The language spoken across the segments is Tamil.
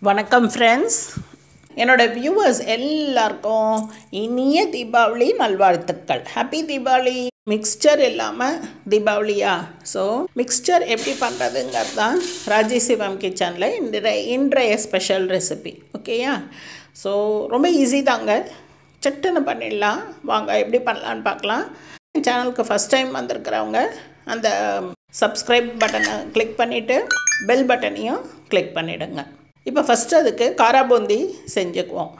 வணக்கம் ஃப்ரெண்ட்ஸ் என்னோட வியூவர்ஸ் எல்லாருக்கும் இனிய தீபாவளி நல்வாழ்த்துக்கள் ஹாப்பி தீபாவளி மிக்ஸ்சர் இல்லாமல் தீபாவளியா ஸோ மிக்ஸ்சர் எப்படி பண்ணுறதுங்கிறது தான் ராஜேசிவம் கிச்சனில் இன்றைய இன்றைய ஸ்பெஷல் ரெசிபி ஓகேயா ஸோ ரொம்ப ஈஸி தாங்க சட்டுன்னு பண்ணிடலாம் வாங்க எப்படி பண்ணலான்னு பார்க்கலாம் சேனலுக்கு ஃபஸ்ட் டைம் வந்திருக்கிறவங்க அந்த சப்ஸ்கிரைப் பட்டனை கிளிக் பண்ணிவிட்டு பெல் பட்டனையும் கிளிக் பண்ணிவிடுங்க இப்போ ஃபஸ்ட்டு அதுக்கு காராபூந்தி செஞ்சுக்குவோம்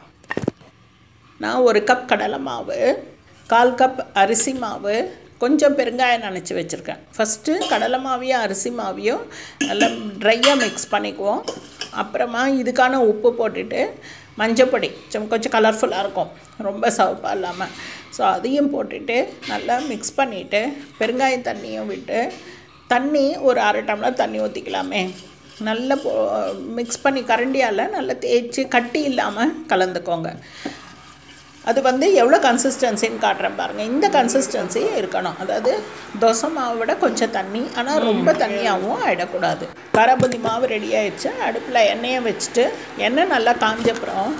நான் ஒரு கப் கடலை மாவு கால் கப் அரிசி மாவு கொஞ்சம் பெருங்காயம் நினச்சி வச்சுருக்கேன் ஃபஸ்ட்டு கடலை மாவையும் அரிசி மாவையும் நல்லா ட்ரையாக மிக்ஸ் பண்ணிக்குவோம் அப்புறமா இதுக்கான உப்பு போட்டுட்டு மஞ்சப்பொடி கொஞ்சம் கலர்ஃபுல்லாக இருக்கும் ரொம்ப சவப்பாக இல்லாமல் ஸோ அதையும் போட்டுட்டு நல்லா மிக்ஸ் பண்ணிவிட்டு பெருங்காயம் தண்ணியும் விட்டு தண்ணி ஒரு அரை டம்ளர் தண்ணி ஊற்றிக்கலாமே நல்லா போ மிக்ஸ் பண்ணி கரண்டியால் நல்லா தேய்ச்சி கட்டி இல்லாமல் கலந்துக்கோங்க அது வந்து எவ்வளோ கன்சிஸ்டன்சின்னு காட்டுறேன் பாருங்கள் இந்த கன்சிஸ்டன்சி இருக்கணும் அதாவது தோசை மாவை விட கொஞ்சம் தண்ணி ஆனால் ரொம்ப தண்ணியாகவும் ஆகிடக்கூடாது கரபுந்தி மாவு ரெடி ஆயிடுச்சு அடுப்பில் எண்ணெயை வச்சுட்டு எண்ணெய் நல்லா காஞ்சப்புறம்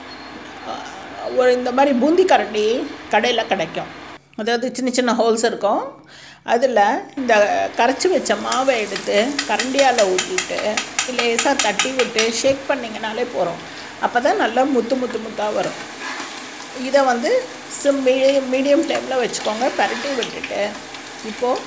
ஒரு இந்த மாதிரி பூந்தி கரண்டி கடையில் கிடைக்கும் அதாவது சின்ன சின்ன ஹோல்ஸ் இருக்கும் அதில் இந்த கரைச்சி வச்ச மாவை எடுத்து கரண்டியால் ஊற்றிட்டு லேசாக தட்டி விட்டு ஷேக் பண்ணிங்கனாலே போகிறோம் அப்போ தான் நல்லா முத்து முத்து முத்தாக வரும் இதை வந்து சிம் மீடியம் மீடியம் ஃப்ளேமில் வச்சுக்கோங்க பரட்டி விட்டுட்டு இப்போது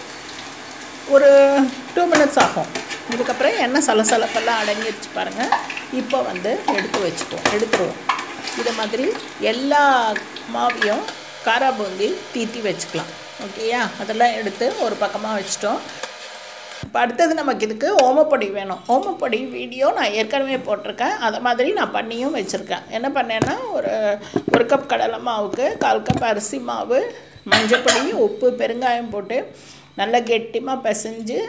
ஒரு டூ மினிட்ஸ் ஆகும் இதுக்கப்புறம் எண்ணெய் சலசலப்பெல்லாம் அடங்கிடுச்சு பாருங்கள் இப்போ வந்து எடுத்து வச்சுக்குவோம் எடுத்துருவோம் இது மாதிரி எல்லா மாவையும் காராபூந்தி தீத்தி வச்சுக்கலாம் ஓகேயா அதெல்லாம் எடுத்து ஒரு பக்கமாக வச்சிட்டோம் இப்போ அடுத்தது நமக்கு இதுக்கு ஓமப்பொடி வேணும் ஓமப்பொடி வீடியோ நான் ஏற்கனவே போட்டிருக்கேன் அதை மாதிரி நான் பண்ணியும் வச்சுருக்கேன் என்ன பண்ணேன்னா ஒரு ஒரு கப் கடலை மாவுக்கு கால் கப் அரிசி மாவு மஞ்சப்பொடி உப்பு பெருங்காயம் போட்டு நல்லா கெட்டிமாக பிசைஞ்சு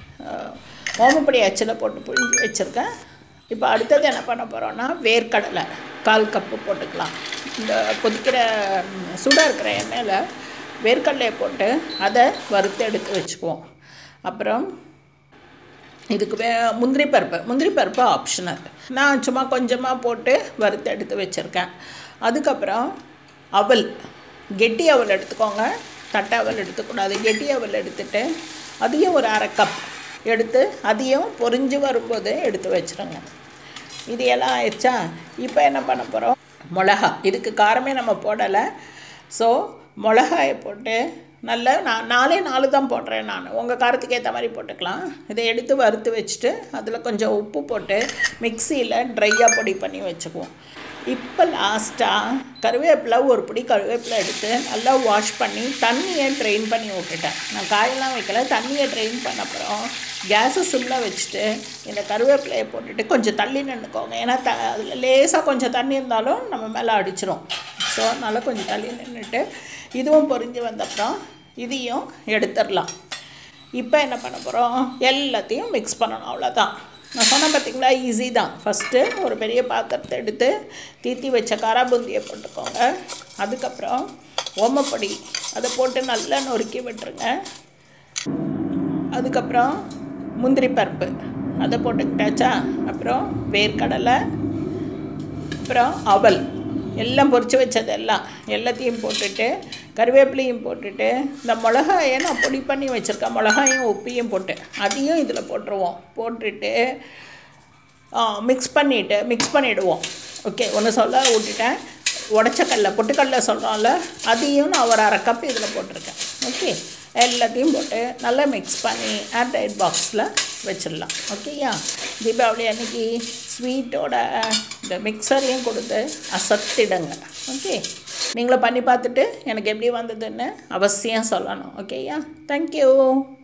ஓமப்பொடி அச்சில் போட்டு புழிஞ்சு வச்சுருக்கேன் இப்போ அடுத்தது என்ன பண்ண போகிறோன்னா வேர்க்கடலை கால் கப்பு போட்டுக்கலாம் இந்த கொதிக்கிற சூடாக இருக்கிற எண்ணெயில் வேர்க்கடலையை போட்டு அதை வறுத்து எடுத்து வச்சுக்குவோம் அப்புறம் இதுக்கு வே முந்திரி பருப்பு முந்திரி பருப்பு ஆப்ஷனல் நான் சும்மா கொஞ்சமாக போட்டு வறுத்து எடுத்து வச்சுருக்கேன் அதுக்கப்புறம் அவல் கெட்டி அவல் எடுத்துக்கோங்க தட்டை அவல் எடுத்துக்கூடாது கெட்டி அவல் எடுத்துட்டு அதையும் ஒரு அரை கப் எடுத்து அதையும் பொறிஞ்சு வரும்போது எடுத்து வச்சுருங்க இது எல்லாம் ஆயிடுச்சா இப்போ என்ன பண்ண போகிறோம் மிளகா இதுக்கு காரமே நம்ம போடலை ஸோ மிளகாயை போட்டு நல்லா நான் நாலே நாலு தான் போடுறேன் நான் உங்கள் காரத்துக்கு ஏற்ற மாதிரி போட்டுக்கலாம் இதை எடுத்து வறுத்து வச்சுட்டு அதில் கொஞ்சம் உப்பு போட்டு மிக்சியில் ட்ரையாக பொடி பண்ணி வச்சுக்குவோம் இப்போ லாஸ்ட்டாக கருவேப்பிலை ஒரு பிடி கருவேப்பிலை எடுத்து நல்லா வாஷ் பண்ணி தண்ணியை ட்ரெயின் பண்ணி விட்டுட்டேன் நான் காயெல்லாம் வைக்கல தண்ணியை ட்ரெயின் பண்ண அப்புறம் கேஸை சிம்மில் வச்சுட்டு இந்த கருவேப்பிலையை போட்டுட்டு கொஞ்சம் தள்ளி நின்றுக்கோங்க ஏன்னா த அதில் லேசாக கொஞ்சம் தண்ணி இருந்தாலும் நம்ம மேலே அடிச்சிரும் ஸோ அதனால் கொஞ்சம் தள்ளி நின்றுட்டு இதுவும் பொரிஞ்சு வந்தப்புறம் இதையும் எடுத்துடலாம் இப்போ என்ன பண்ண போகிறோம் எல்லாத்தையும் மிக்ஸ் பண்ணணும் அவ்வளோதான் நான் சொன்னேன் பார்த்தீங்களா ஈஸி தான் ஃபஸ்ட்டு ஒரு பெரிய பாத்திரத்தை எடுத்து தீத்தி வச்ச காராபூந்தியை போட்டுக்கோங்க அதுக்கப்புறம் ஓமப்பொடி அதை போட்டு நல்லா நொறுக்கி விட்டுருங்க அதுக்கப்புறம் முந்திரி பருப்பு அதை போட்டுக்கிட்டாச்சா அப்புறம் வேர்க்கடலை அப்புறம் அவல் எல்லாம் பொரித்து வச்சது எல்லாம் எல்லாத்தையும் போட்டுட்டு கருவேப்பிலையும் போட்டுட்டு இந்த மிளகாயை நான் பொடி பண்ணி வச்சுருக்கேன் மிளகாயும் உப்பையும் போட்டு அதையும் இதில் போட்டுருவோம் போட்டுட்டு மிக்ஸ் பண்ணிவிட்டு மிக்ஸ் பண்ணிவிடுவோம் ஓகே ஒன்று சொல்ல விட்டுட்டேன் உடச்சக்கல்ல பொட்டுக்கடல சொல்கிறோம்ல அதையும் நான் ஒரு அரை கப் இதில் போட்டிருக்கேன் ஓகே எல்லாத்தையும் போட்டு நல்லா மிக்ஸ் பண்ணி ஏர்டைட் பாக்ஸில் வச்சிடலாம் ஓகேயா தீபாவளி அன்னைக்கு ஸ்வீட்டோட இந்த மிக்சரையும் கொடுத்து அசத்திடுங்க ஓகே நீங்களும் பண்ணி பார்த்துட்டு எனக்கு எப்படி வந்ததுன்னு அவசியம் சொல்லணும் ஓகேயா தேங்க்யூ